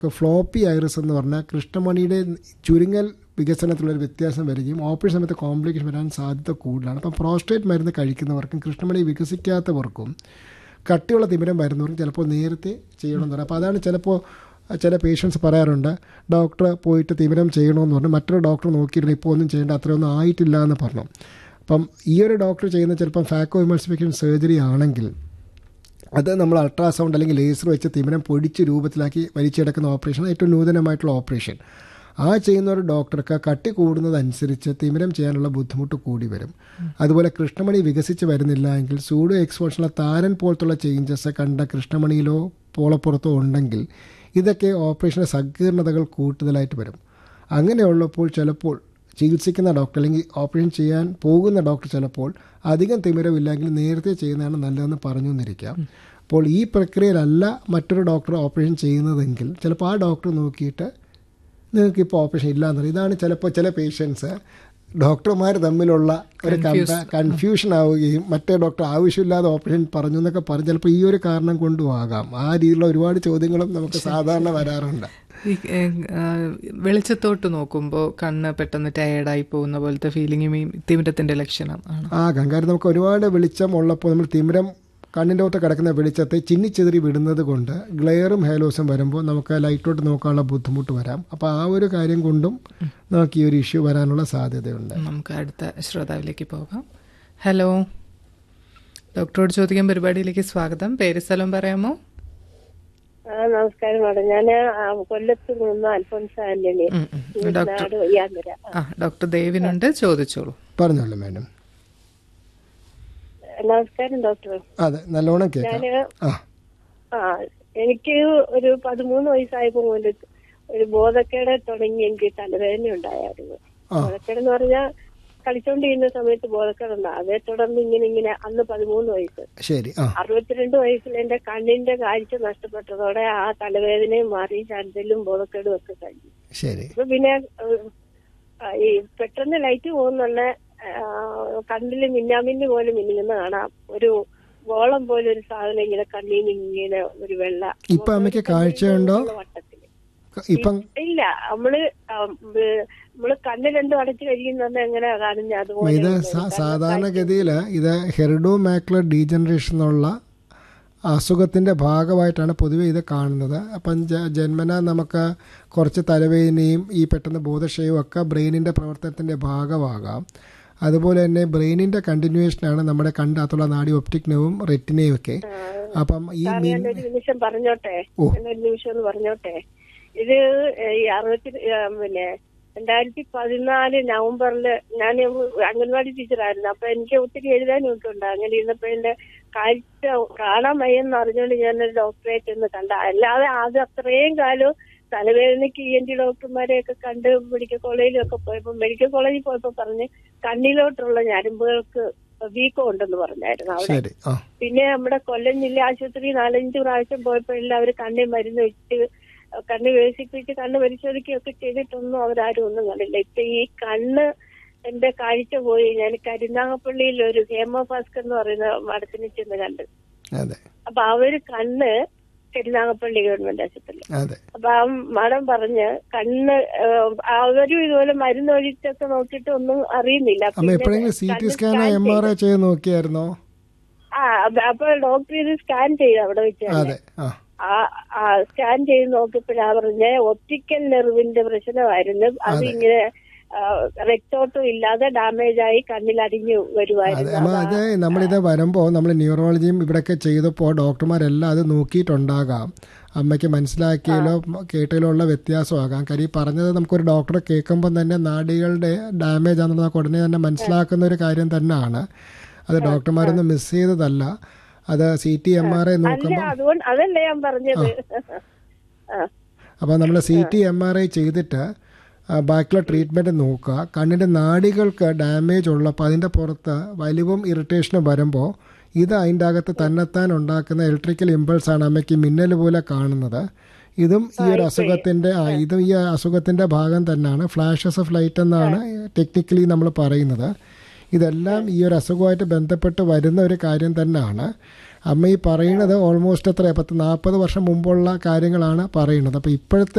Floppy iris എന്ന് പറഞ്ഞാൽ കൃഷ്ണമണിയുടെ ചുരുങ്ങൽ വികസനത്തിലൊരു വ്യത്യാസം വരികയും ഓപ്പറേഷൻ സമയത്ത് കോംപ്ലിക്കേഷൻ വരാൻ സാധ്യത കൂടുതലാണ് അപ്പം പ്രോസ്റ്റേറ്റ് മരുന്ന് കഴിക്കുന്നവർക്കും കൃഷ്ണമണി വികസിക്കാത്തവർക്കും കട്ടിയുള്ള തിമിരം വരുന്നവർക്കും ചിലപ്പോൾ നേരത്തെ ചെയ്യണമെന്ന് പറയും അപ്പോൾ അതാണ് ചിലപ്പോൾ ചില പേഷ്യൻസ് പറയാറുണ്ട് ഡോക്ടർ പോയിട്ട് തിമിരം ചെയ്യണമെന്ന് പറഞ്ഞു മറ്റൊരു ഡോക്ടർ നോക്കിയിരുന്നു ഇപ്പോൾ ഒന്നും ചെയ്യേണ്ട അത്രയൊന്നും ആയിട്ടില്ല എന്ന് പറഞ്ഞു അപ്പം ഈ ഒരു ഡോക്ടർ ചെയ്യുന്ന ചിലപ്പം ഫാക്കോ ഇമൾസിഫിക്കേഷൻ സർജറി ആണെങ്കിൽ അത് നമ്മൾ അൾട്രാസൗണ്ട് അല്ലെങ്കിൽ ലേസർ വെച്ച് തിമിരം പൊടിച്ച് രൂപത്തിലാക്കി വലിച്ചെടുക്കുന്ന ഓപ്പറേഷൻ ഏറ്റവും നൂതനമായിട്ടുള്ള ഓപ്പറേഷൻ ആ ചെയ്യുന്ന ഒരു ഡോക്ടർക്ക് കട്ടി കൂടുന്നതനുസരിച്ച് തിമിരം ചെയ്യാനുള്ള ബുദ്ധിമുട്ട് കൂടി വരും അതുപോലെ കൃഷ്ണമണി വികസിച്ച് വരുന്നില്ല എങ്കിൽ സൂഡോ എക്സ്പോഷനിലെ താരൻ പോലത്തുള്ള ചേഞ്ചസ് കണ്ട കൃഷ്ണമണിയിലോ പോളപ്പുറത്തോ ഉണ്ടെങ്കിൽ ഇതൊക്കെ ഓപ്പറേഷൻ്റെ സങ്കീർണതകൾ കൂടുതലായിട്ട് വരും അങ്ങനെയുള്ളപ്പോൾ ചിലപ്പോൾ ചികിത്സിക്കുന്ന ഡോക്ടർ അല്ലെങ്കിൽ ഓപ്പറേഷൻ ചെയ്യാൻ പോകുന്ന ഡോക്ടർ ചിലപ്പോൾ അധികം തിമിരമില്ലെങ്കിൽ നേരത്തെ ചെയ്യുന്നതാണ് നല്ലതെന്ന് പറഞ്ഞു എന്നിരിക്കാം അപ്പോൾ ഈ പ്രക്രിയയിലല്ല മറ്റൊരു ഡോക്ടർ ഓപ്പറേഷൻ ചെയ്യുന്നതെങ്കിൽ ചിലപ്പോൾ ആ ഡോക്ടർ നോക്കിയിട്ട് നിങ്ങൾക്ക് ഇപ്പോൾ ഓപ്പറേഷൻ ഇല്ലാന്ന് പറയും ഇതാണ് ചിലപ്പോൾ ചില പേഷ്യൻസ് ഡോക്ടർമാർ തമ്മിലുള്ള ഒരു കൺഫ്യൂഷൻ ആവുകയും മറ്റേ ഡോക്ടർ ആവശ്യമില്ലാതെ ഓപ്പറേഷൻ പറഞ്ഞു എന്നൊക്കെ പറഞ്ഞ് ചിലപ്പോൾ ഈ ഒരു കാരണം കൊണ്ടും ആകാം ആ രീതിയിലുള്ള ഒരുപാട് ചോദ്യങ്ങളും നമുക്ക് സാധാരണ വരാറുണ്ട് ഈ വെളിച്ചത്തോട്ട് നോക്കുമ്പോൾ കണ്ണ് പെട്ടെന്ന് ടയേർഡായി പോകുന്ന പോലത്തെ ഫീലിംഗ് ഈ തിമിരത്തിന്റെ ലക്ഷണം ആണ് ആകാം കാരണം നമുക്ക് ഒരുപാട് വെളിച്ചം ഉള്ളപ്പോൾ നമ്മൾ തിമിരം കണ്ണിൻ്റെ ഒത്ത് കിടക്കുന്ന വെളിച്ചത്തെ ചിന്നിച്ചെതിരി വിടുന്നത് കൊണ്ട് ഗ്ലെയറും ഹേലോസും വരുമ്പോൾ നമുക്ക് ലൈറ്റോട്ട് നോക്കാനുള്ള ബുദ്ധിമുട്ട് വരാം അപ്പോൾ ആ ഒരു കാര്യം കൊണ്ടും നമുക്ക് ഈ ഒരു ഇഷ്യൂ വരാനുള്ള സാധ്യതയുണ്ട് നമുക്ക് അടുത്ത ശ്രോതാവിലേക്ക് പോകാം ഹലോ ഡോക്ടറോട് ചോദിക്കാൻ പരിപാടിയിലേക്ക് സ്വാഗതം പേര് സ്ഥലം പറയാമോ നമസ്കാരം മാഡം ഞാൻ കൊല്ലത്ത് നിന്ന് അൽഫോൻസ് ആന്റണി നാട് വയ്യാന്തര ആ ഡോക്ടർ ദേവിനുണ്ട് ചോദിച്ചോളൂ പറഞ്ഞോളൂ മാഡം നമസ്കാരം ഡോക്ടർ അതെ നല്ലോണം കേൾക്കാം ഞാന് ആ ആ എനിക്ക് ഒരു പതിമൂന്ന് വയസ്സായപ്പോ മുതൽ ഒരു ബോധക്കേട് തുടങ്ങി എനിക്ക് തലവേദന ഉണ്ടായിരുന്നു ബോധക്കേടെന്ന് പറഞ്ഞാൽ കളിച്ചോണ്ടിരുന്ന സമയത്ത് ബോധക്കേടുണ്ട് അതേ തുടർന്ന് ഇങ്ങനെ ഇങ്ങനെ അന്ന് പതിമൂന്ന് വയസ്സ് ശരി ആ അറുപത്തിരണ്ട് വയസ്സിൽ എന്റെ കണ്ണിന്റെ കാഴ്ച നഷ്ടപ്പെട്ടതോടെ ആ തലവേദനയും മാറി ശരത്തിലും ബോധക്കേടും ഒക്കെ കഴിഞ്ഞു ശരി അപ്പൊ പിന്നെ ഏഹ്, ഈ പെട്ടെന്ന് ലൈറ്റ് പോകുന്നുള്ള കണ്ണില് മിന്നാമിന്നി പോലെ മിന്നുന്ന കാണാം ഒരു ഗോളം പോലെ ഒരു സാധനം ഇങ്ങനെ കണ്ണിൽ നിന്ന് ഇങ്ങനെ ഒരു വെള്ള ഇപ്പൊ അമ്മയ്ക്ക് കാഴ്ചയുണ്ടോ വട്ടത്തില് ഇപ്പം ഇല്ല നമ്മള് ആ, ഏഹ്, നമ്മള് കണ്ണ് രണ്ടും അടച്ചു കഴിയുന്ന എങ്ങനെ കാണുന്നത് അതുപോലെ ഇത് ഉണ്ട്. സാ- സാധാരണഗതിയിൽ ഇത് ഹെറിഡോ മാക്ലർ ഡീജനറേഷൻ എന്നുള്ള അസുഖത്തിൻ്റെ ഭാഗമായിട്ടാണ് പൊതുവെ ഇത് കാണുന്നത് അപ്പം ജ- ജന്മന നമുക്ക് കുറച്ച് തലവേദനയും ഈ പെട്ടെന്ന് ബോധക്ഷയവും ഒക്കെ ബ്രെയിനിൻ്റെ പ്രവർത്തനത്തിൻ്റെ ഭാഗമാകാം അതുപോലെ തന്നെ ബ്രെയിനിൻ്റെ കണ്ടിന്യൂവേഷനാണ് നമ്മുടെ കണ്ടകത്തുള്ള നാഡി ഒപ്റ്റിക് നെവും റെറ്റിനയും ഒക്കെ അപ്പം ഈ സാർ മിൻ ഞാനൊരു നിമിഷം പറഞ്ഞോട്ടെ ഓ. ഞാനൊരു നിമിഷം ഒന്ന് പറഞ്ഞോട്ടെ ഇത് ഏഹ്, ഈ അറുപത്തി ഏഹ്, പിന്നെ രണ്ടായിരത്തി പതിനാല് നവംബറില് ഞാൻ അംഗൻവാടി ടീച്ചറായിരുന്നു അപ്പൊ എനിക്ക് ഒത്തിരി എഴുതാനും ഒക്കെ ഉണ്ട് അങ്ങനെ ഇരുന്നപ്പോ എന്റെ കാഴ്ച കാണാൻ വയ്യെന്ന് അറിഞ്ഞുകൊണ്ട് ഞാനൊരു ഡോക്ടറെ ചെന്ന് കണ്ട അല്ലാതെ അത് അത്രയും കാലം തലവേദനയ്ക്ക് ഇ എൻ ടി ഡോക്ടർമാരെയൊക്കെ കണ്ട് മെഡിക്കൽ കോളേജിലൊക്കെ പോയപ്പോ മെഡിക്കൽ കോളേജിൽ പോയപ്പോ പറഞ്ഞ് കണ്ണിലോട്ടുള്ള ഞരമ്പുകൾക്ക് വീക്കം ഉണ്ടെന്ന് പറഞ്ഞായിരുന്നു അവിടെ ശരി ആ പിന്നെ നമ്മുടെ കൊല്ലം ജില്ലാ ആശുപത്രി നാലഞ്ച് പ്രാവശ്യം പോയപ്പോ എല്ലാവരും കണ്ണിൽ മരുന്ന് വെച്ച് കണ്ണ് വേസിപ്പിച്ച് കണ്ണ് പരിശോധിക്കുകയൊക്കെ ചെയ്തിട്ടൊന്നും അവരാരും ഒന്നും കണ്ടില്ല ഇപ്പൊ ഈ കണ്ണ് എന്റെ കാഴ്ച പോയി ഞാൻ കരുനാഗപ്പള്ളിയിൽ ഒരു ഹേമ ഭാസ്കർ എന്ന് പറയുന്ന മഠത്തിന് ചെന്ന് കണ്ട് അതെ അപ്പൊ അവര് കണ്ണ് കരുനാഗപ്പള്ളി ഗവൺമെന്റ് ആശുപത്രി അതെ അപ്പൊ ആ മഠം പറഞ്ഞ് കണ്ണ് ഏഹ്, അവരും ഇതുപോലെ മരുന്ന് ഒഴിച്ചൊക്കെ നോക്കിയിട്ട് ഒന്നും അറിയുന്നില്ല അമ്മ പിന്നെ എപ്പോഴെങ്കിലും സി ടി കണ്ണ് സ്കാനോ scan എം ആർ ഐ ചെയ്ത് നോക്കിയായിരുന്നോ ആ അപ്പ- അപ്പൊ ഡോക്ടർ ഇത് സ്കാൻ ചെയ്ത് അവിടെ വെച്ച് തന്നെ. അതെ ആ ആ ആ സ്കാൻ ചെയ്ത് നോക്കിയപ്പോഴാ പറഞ്ഞ ഒപ്റ്റിക്കൽ നെർവിന്റെ പ്രശ്നമായിരുന്നു അത് ഇങ്ങനെ രക്തോട്ടം ഇല്ലാതെ ഡാമേജ് ആയി കണ്ണിൽ അടിഞ്ഞു അതെ വരുമായിരുന്നു അമ്മ അത് നമ്മളിത് വരുമ്പോൾ നമ്മൾ ന്യൂറോളജിയും ഇവിടെയൊക്കെ ചെയ്തപ്പോൾ ഡോക്ടർമാരെല്ലാം അത് നോക്കിയിട്ടുണ്ടാകാം അമ്മയ്ക്ക് മനസ്സിലാക്കിയാലോ കേട്ടതിലോ ഉള്ള വ്യത്യാസമാകാം കാര്യം ഈ പറഞ്ഞത് നമുക്കൊരു ഡോക്ടറെ കേൾക്കുമ്പോൾ തന്നെ നാഡികളുടെ ഡാമേജ് ആണെന്ന് നമുക്ക് ഉടനെ തന്നെ മനസ്സിലാക്കുന്ന ഒരു കാര്യം തന്നെയാണ് അത് ഡോക്ടർമാരൊന്നും മിസ് ചെയ്തതല്ല അത് C T M R I അല്ല നോക്കുമ്പോൾ അതുകൊണ്ട് അതല്ലേ ഞാൻ പറഞ്ഞത് ആ അപ്പോൾ നമ്മൾ C T M R I ചെയ്തിട്ട് ആ, ബാക്കിയുള്ള ട്രീറ്റ്മെൻറ്റ് നോക്കുക കണ്ണിൻ്റെ നാഡികൾക്ക് ഡാമേജ് ഉള്ളപ്പോൾ അതിൻ്റെ പുറത്ത് വലിവും ഇറിറ്റേഷനും വരുമ്പോൾ ഇത് അതിൻ്റെ അകത്ത് തന്നെത്താൻ ഉണ്ടാക്കുന്ന ഇലക്ട്രിക്കൽ ഇമ്പൾസാണ് അമ്മയ്ക്ക് മിന്നൽ പോലെ കാണുന്നത് ഇതും ഈ ഒരു അസുഖത്തിൻ്റെ ആ ഇതും ഈ അസുഖത്തിൻ്റെ ഭാഗം തന്നെയാണ് ഫ്ലാഷസ് ഓഫ് ലൈറ്റ് എന്നാണ് ടെക്നിക്കലി നമ്മൾ പറയുന്നത് ഇതെല്ലാം ഈ ഒരു അസുഖമായിട്ട് ബന്ധപ്പെട്ട് വരുന്ന ഒരു കാര്യം തന്നെയാണ് അമ്മ ഈ പറയുന്നത് ഓൾമോസ്റ്റ് എത്ര പത്ത് നാൽപ്പത് വർഷം മുമ്പുള്ള കാര്യങ്ങളാണ് പറയുന്നത് അപ്പോൾ ഇപ്പോഴത്തെ